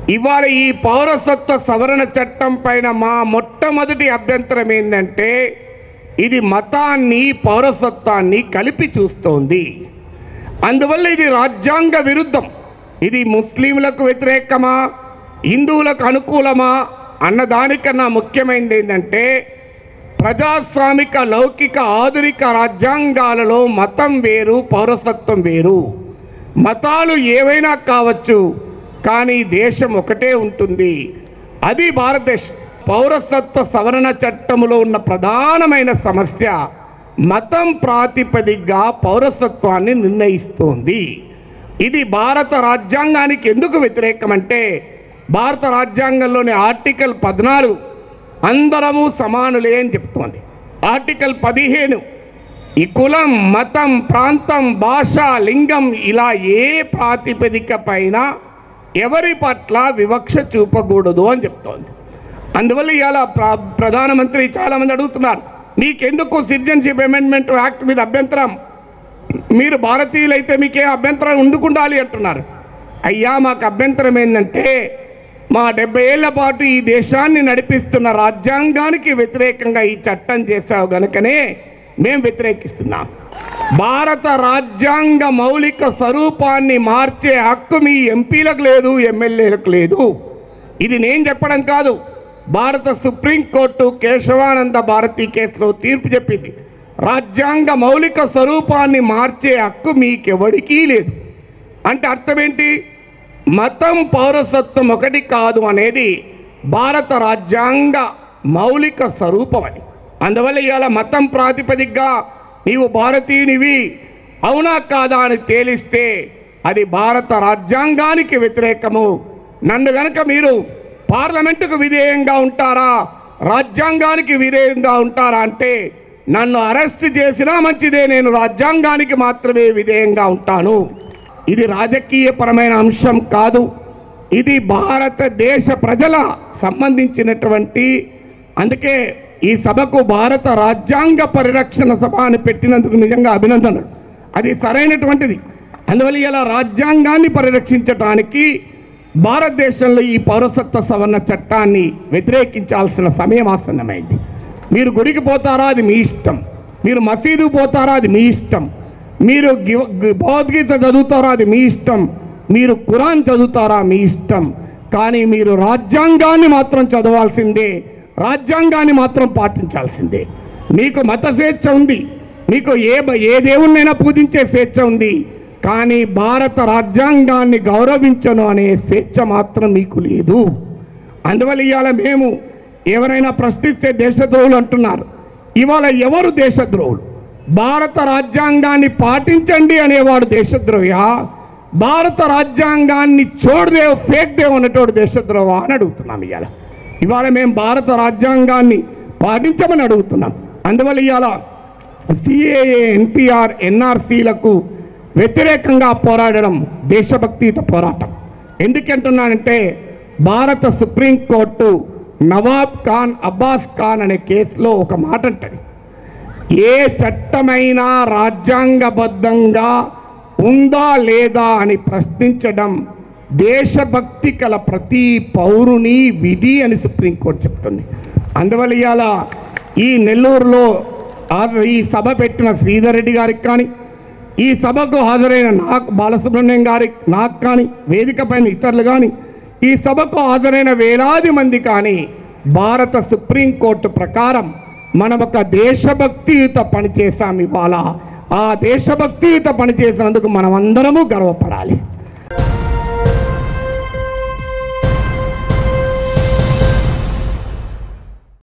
ఇవాళ ఈ పౌరసత్వ సవరణ చట్టం పైన మా మొట్టమొదటి అభ్యంతరం ఏంటంటే ఇది మతాన్ని పౌరసత్వాన్ని కలిపి చూస్తోంది అందువల్ల ఇది రాజ్యాంగ విరుద్ధం ఇది ముస్లింలకు వ్యతిరేకమా హిందువులకు అనుకూలమా అన్నదానికన్నా ముఖ్యమైనది ఏంటంటే ప్రజాస్వామిక లౌకిక ఆధునిక రాజ్యాంగాలలో మతం వేరు పౌరసత్వం వేరు మతాలు ఏవైనా కావచ్చు కానీ దేశం ఒకటే ఉంటుంది అది భారతదేశం పౌరసత్వ సవరణ చట్టములో ఉన్న ప్రధానమైన సమస్య మతం ప్రాతిపదికగా పౌరసత్వాన్ని నిర్ణయిస్తోంది ఇది భారత రాజ్యాంగానికి ఎందుకు వ్యతిరేకమంటే భారత రాజ్యాంగంలోని ఆర్టికల్ పద్నాలుగు అందరము సమానులే అని చెప్తోంది ఆర్టికల్ పదిహేను ఈ కులం మతం ప్రాంతం భాష లింగం ఇలా ఏ ప్రాతిపదిక పైన ఎవరి పట్ల వివక్ష చూపకూడదు అని చెప్తోంది అందువల్ల ఇవాళ ప్ర ప్రధానమంత్రి చాలామంది అడుగుతున్నారు నీకెందుకు సిటిజన్షిప్ అమెండ్మెంట్ యాక్ట్ మీద అభ్యంతరం మీరు భారతీయులైతే మీకే అభ్యంతరం ఉండుకుండాలి అంటున్నారు అయ్యా మాకు అభ్యంతరం ఏంటంటే మా డెబ్బై ఏళ్ల పాటు ఈ దేశాన్ని నడిపిస్తున్న రాజ్యాంగానికి వ్యతిరేకంగా ఈ చట్టం చేశావు గనుకనే మేము వ్యతిరేకిస్తున్నాం భారత రాజ్యాంగ మౌలిక స్వరూపాన్ని మార్చే హక్కు మీ ఎంపీలకు లేదు ఎమ్మెల్యేలకు లేదు ఇది నేను చెప్పడం కాదు భారత సుప్రీంకోర్టు కేశవానంద భారతి కేసులో తీర్పు చెప్పింది రాజ్యాంగ మౌలిక స్వరూపాన్ని మార్చే హక్కు మీకెవడికీ లేదు అంటే అర్థం ఏంటి మతం పౌరసత్వం ఒకటి కాదు అనేది భారత రాజ్యాంగ మౌలిక స్వరూపం అని అందువల్ల ఇవాళ మతం ప్రాతిపదికగా నీవు భారతీయునివి అవునా కాదా అని తేలిస్తే అది భారత రాజ్యాంగానికి వ్యతిరేకము నన్ను గనక మీరు పార్లమెంటుకు విధేయంగా ఉంటారా రాజ్యాంగానికి విధేయంగా ఉంటారా అంటే నన్ను అరెస్ట్ చేసినా మంచిదే నేను రాజ్యాంగానికి మాత్రమే విధేయంగా ఉంటాను ఇది రాజకీయపరమైన అంశం కాదు ఇది భారతదేశ ప్రజల సంబంధించినటువంటి అందుకే ఈ సభకు భారత రాజ్యాంగ పరిరక్షణ సభ అని పెట్టినందుకు నిజంగా అభినందనలు అది సరైనటువంటిది అందువల్ల ఇలా రాజ్యాంగాన్ని పరిరక్షించడానికి భారతదేశంలో ఈ పౌరసత్వ సవరణ చట్టాన్ని వ్యతిరేకించాల్సిన సమయం ఆసన్నమైంది మీరు గుడికి పోతారా అది మీ ఇష్టం మీరు మసీదు పోతారా అది మీ ఇష్టం మీరు గి- గి- భగవద్గీత చదువుతారా అది మీ ఇష్టం మీరు ఖురాన్ చదువుతారా మీ ఇష్టం కానీ మీరు రాజ్యాంగాన్ని మాత్రం చదవాల్సిందే రాజ్యాంగాన్ని మాత్రం పాటించాల్సిందే మీకు మత స్వేచ్ఛ ఉంది మీకు ఏ బ- ఏ దేవుణ్ణైనా పూజించే స్వేచ్ఛ ఉంది కానీ భారత రాజ్యాంగాన్ని గౌరవించను అనే స్వేచ్ఛ మాత్రం మీకు లేదు అందువల్ల ఇవాళ మేము ఎవరైనా ప్రశ్నిస్తే దేశద్రోహులు అంటున్నారు ఇవాళ ఎవరు దేశద్రోహులు భారత రాజ్యాంగాన్ని పాటించండి అనేవాడు దేశద్రోహా భారత రాజ్యాంగాన్ని చూడదేవ్ ఫేక్ దేవ్ అనేటోడు దేశద్రోహ అని అడుగుతున్నాం ఇవాళ ఇవాళ మేము భారత రాజ్యాంగాన్ని పాటించమని అడుగుతున్నాం అందువల్ల ఇవాళ సిఏఏ ఎన్పిఆర్ ఎన్ఆర్సీలకు వ్యతిరేకంగా పోరాడడం దేశభక్తియుత పోరాటం ఎందుకంటున్నానంటే భారత సుప్రీంకోర్టు నవాబ్ ఖాన్ అబ్బాస్ ఖాన్ అనే కేసులో ఒక మాట అంటది ఏ చట్టమైనా రాజ్యాంగబద్ధంగా ఉందా లేదా అని ప్రశ్నించడం దేశభక్తి కల ప్రతి పౌరుని విధి అని సుప్రీంకోర్టు చెప్తుంది అందువల్ల ఇవాళ ఈ నెల్లూరులో హాజరు- ఈ సభ పెట్టిన శ్రీధర్ రెడ్డి గారికి కానీ ఈ సభకు హాజరైన నాకు బాలసుబ్రహ్మణ్యం గారికి నాకు కానీ వేదిక పైన ఇతరులు కానీ ఈ సభకు హాజరైన వేలాది మంది కానీ భారత సుప్రీంకోర్టు ప్రకారం మనం ఒక దేశభక్తియుత పని చేశాం ఇవాళ ఆ దేశభక్తియుత పని చేసినందుకు మనమందరము గర్వపడాలి